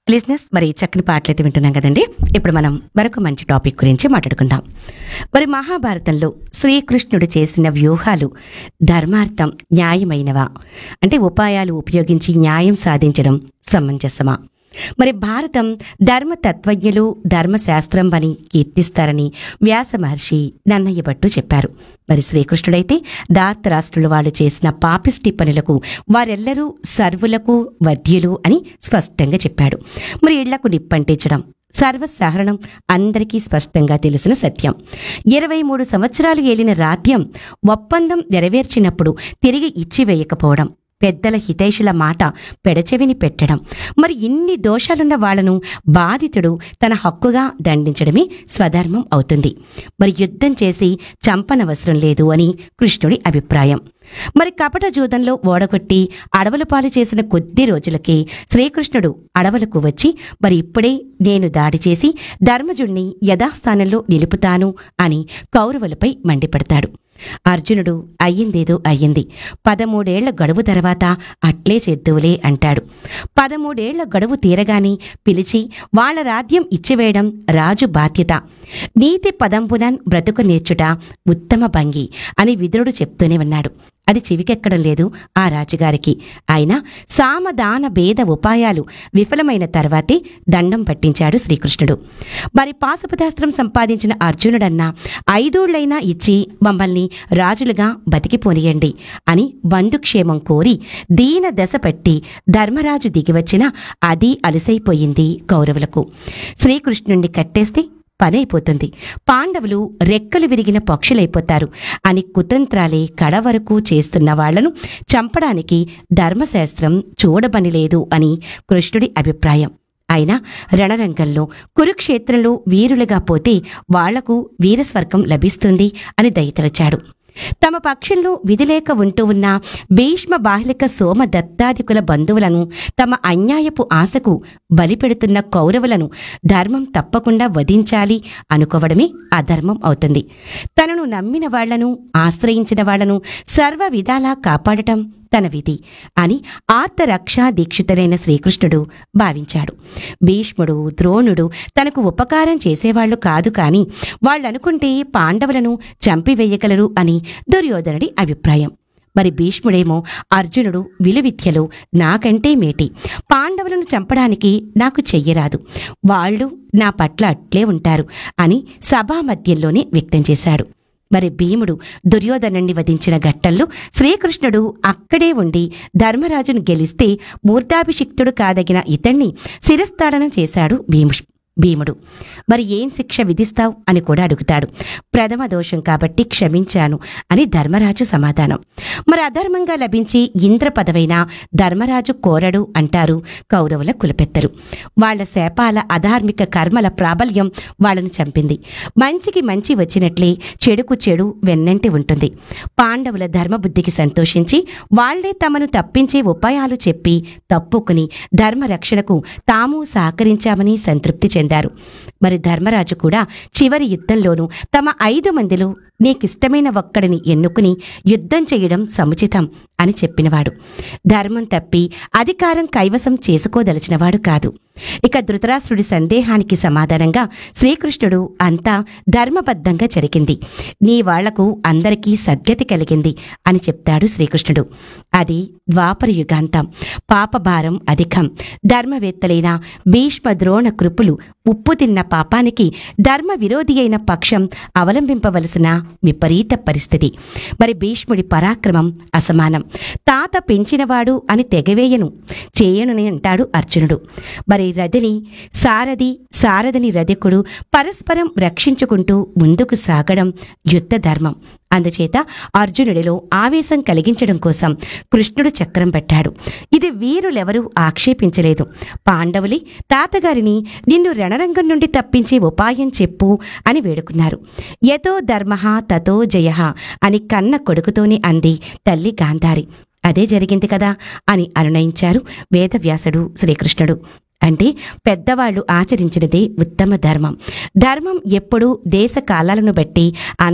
లిజినెస్ మరి చక్కని పాటలు అయితే వింటున్నాం కదండి ఇప్పుడు మనం మరొక మంచి టాపిక్ గురించి మాట్లాడుకుందాం మరి మహాభారతంలో శ్రీకృష్ణుడు చేసిన వ్యూహాలు ధర్మార్థం న్యాయమైనవా అంటే ఉపాయాలు ఉపయోగించి న్యాయం సాధించడం సమంజసమా మరి భారతం ధర్మ తత్వజ్ఞులు ధర్మశాస్త్రం అని కీర్తిస్తారని వ్యాస మహర్షి నన్నయ్య భట్టు చెప్పారు మరి శ్రీకృష్ణుడైతే దార్తరాష్ట్రుల వాళ్ళు చేసిన పాపిష్టి పనులకు వారెల్లరూ సర్వులకు వధ్యులు అని స్పష్టంగా చెప్పాడు మరి ఇళ్లకు నిప్పంటించడం సర్వసాధారణం అందరికీ స్పష్టంగా తెలిసిన సత్యం ఇరవై మూడు సంవత్సరాలు ఏలిన రాజ్యం ఒప్పందం నెరవేర్చినప్పుడు తిరిగి ఇచ్చివేయకపోవడం పెద్దల హితైషుల మాట పెడచెవిని పెట్టడం మరి ఇన్ని దోషాలున్న వాళ్లను బాధితుడు తన హక్కుగా దండించడమే స్వధర్మం అవుతుంది మరి యుద్ధం చేసి చంపనవసరం లేదు అని కృష్ణుడి అభిప్రాయం మరి కపట జూదంలో ఓడగొట్టి అడవుల పాలు చేసిన కొద్ది రోజులకే శ్రీకృష్ణుడు అడవులకు వచ్చి మరి ఇప్పుడే నేను దాడి చేసి ధర్మజుణ్ణి యథాస్థానంలో నిలుపుతాను అని కౌరవులపై మండిపడతాడు అర్జునుడు అయ్యిందేదో అయ్యింది పదమూడేళ్ల గడువు తర్వాత అట్లే చేద్దువులే అంటాడు పదమూడేళ్ల గడువు తీరగాని పిలిచి వాళ్ళ రాజ్యం ఇచ్చివేయడం రాజు బాధ్యత నీతి పదంబునన్ బ్రతుకు నేర్చుట ఉత్తమ భంగి అని విదురుడు చెప్తూనే ఉన్నాడు అది చెవికెక్కడం లేదు ఆ రాజుగారికి ఆయన సామదాన భేద ఉపాయాలు విఫలమైన తర్వాతే దండం పట్టించాడు శ్రీకృష్ణుడు మరి పాశుపతాస్త్రం సంపాదించిన అర్జునుడన్నా ఐదోళ్లైనా ఇచ్చి మమ్మల్ని రాజులుగా బతికిపోనియండి అని బంధుక్షేమం కోరి దీన దశ పట్టి ధర్మరాజు దిగివచ్చిన అది అలసైపోయింది కౌరవులకు శ్రీకృష్ణుణ్ణి కట్టేస్తే పని అయిపోతుంది పాండవులు రెక్కలు విరిగిన పక్షులైపోతారు అని కుతంత్రాలే కడ వరకు చేస్తున్న వాళ్లను చంపడానికి ధర్మశాస్త్రం చూడబని లేదు అని కృష్ణుడి అభిప్రాయం అయినా రణరంగంలో కురుక్షేత్రంలో వీరులుగా పోతే వాళ్లకు వీరస్వర్గం లభిస్తుంది అని దయతలచాడు తమ పక్షంలో విధిలేక ఉంటూ ఉన్న భీష్మ బాహ్లిక సోమ దత్తాదికుల బంధువులను తమ అన్యాయపు ఆశకు బలిపెడుతున్న కౌరవులను ధర్మం తప్పకుండా వధించాలి అనుకోవడమే అధర్మం అవుతుంది తనను నమ్మిన వాళ్లను ఆశ్రయించిన వాళ్లను సర్వ విధాలా కాపాడటం తన విధి అని ఆర్తరక్షా దీక్షితులైన శ్రీకృష్ణుడు భావించాడు భీష్ముడు ద్రోణుడు తనకు ఉపకారం చేసేవాళ్లు కాదు కాని వాళ్ళనుకుంటే పాండవులను చంపివేయగలరు అని దుర్యోధనుడి అభిప్రాయం మరి భీష్ముడేమో అర్జునుడు విలువిద్యలో నాకంటే మేటి పాండవులను చంపడానికి నాకు చెయ్యరాదు వాళ్ళు నా పట్ల అట్లే ఉంటారు అని సభా మధ్యంలోనే వ్యక్తం చేశాడు మరి భీముడు దుర్యోధనుణ్ణి వధించిన ఘట్టంలో శ్రీకృష్ణుడు అక్కడే ఉండి ధర్మరాజును గెలిస్తే మూర్ధాభిషిక్తుడు కాదగిన ఇతణ్ణి శిరస్థాడనం చేశాడు భీము భీముడు మరి ఏం శిక్ష విధిస్తావు అని కూడా అడుగుతాడు ప్రథమ దోషం కాబట్టి క్షమించాను అని ధర్మరాజు సమాధానం మరి అధర్మంగా లభించి ఇంద్ర పదవైన ధర్మరాజు కోరడు అంటారు కౌరవుల కులపెత్తరు వాళ్ల శాపాల అధార్మిక కర్మల ప్రాబల్యం వాళ్ళను చంపింది మంచికి మంచి వచ్చినట్లే చెడుకు చెడు వెన్నంటి ఉంటుంది పాండవుల ధర్మబుద్ధికి సంతోషించి వాళ్లే తమను తప్పించే ఉపాయాలు చెప్పి తప్పుకుని ధర్మరక్షణకు తాము సహకరించామని సంతృప్తి చెందారు మరి ధర్మరాజు కూడా చివరి యుద్ధంలోనూ తమ ఐదు మందిలో నీకిష్టమైన ఒక్కడిని ఎన్నుకుని యుద్ధం చేయడం సముచితం అని చెప్పినవాడు ధర్మం తప్పి అధికారం కైవసం చేసుకోదలచినవాడు కాదు ఇక ధృతరాష్ట్రుడి సందేహానికి సమాధానంగా శ్రీకృష్ణుడు అంతా ధర్మబద్ధంగా జరిగింది నీ వాళ్లకు అందరికీ సద్గతి కలిగింది అని చెప్తాడు శ్రీకృష్ణుడు అది ద్వాపర యుగాంతం పాపభారం అధికం ధర్మవేత్తలైన భీష్మ ద్రోణ కృపులు ఉప్పు తిన్న పాపానికి ధర్మ విరోధి అయిన పక్షం అవలంబింపవలసిన విపరీత పరిస్థితి మరి భీష్ముడి పరాక్రమం అసమానం తాత పెంచినవాడు అని తెగవేయను చేయనుని అంటాడు అర్జునుడు మరి రథిని సారథి సారథిని రథికుడు పరస్పరం రక్షించుకుంటూ ముందుకు సాగడం యుద్ధ ధర్మం అందుచేత అర్జునుడిలో ఆవేశం కలిగించడం కోసం కృష్ణుడు చక్రం పెట్టాడు ఇది వీరులెవరూ ఆక్షేపించలేదు పాండవులే తాతగారిని నిన్ను రణరంగం నుండి తప్పించే ఉపాయం చెప్పు అని వేడుకున్నారు యతో ధర్మ తతో జయ అని కన్న కొడుకుతోనే అంది తల్లి గాంధారి అదే జరిగింది కదా అని అనునయించారు వేదవ్యాసుడు శ్రీకృష్ణుడు అంటే పెద్దవాళ్లు ఆచరించినదే ఉత్తమ ధర్మం ధర్మం ఎప్పుడూ దేశ కాలాలను బట్టి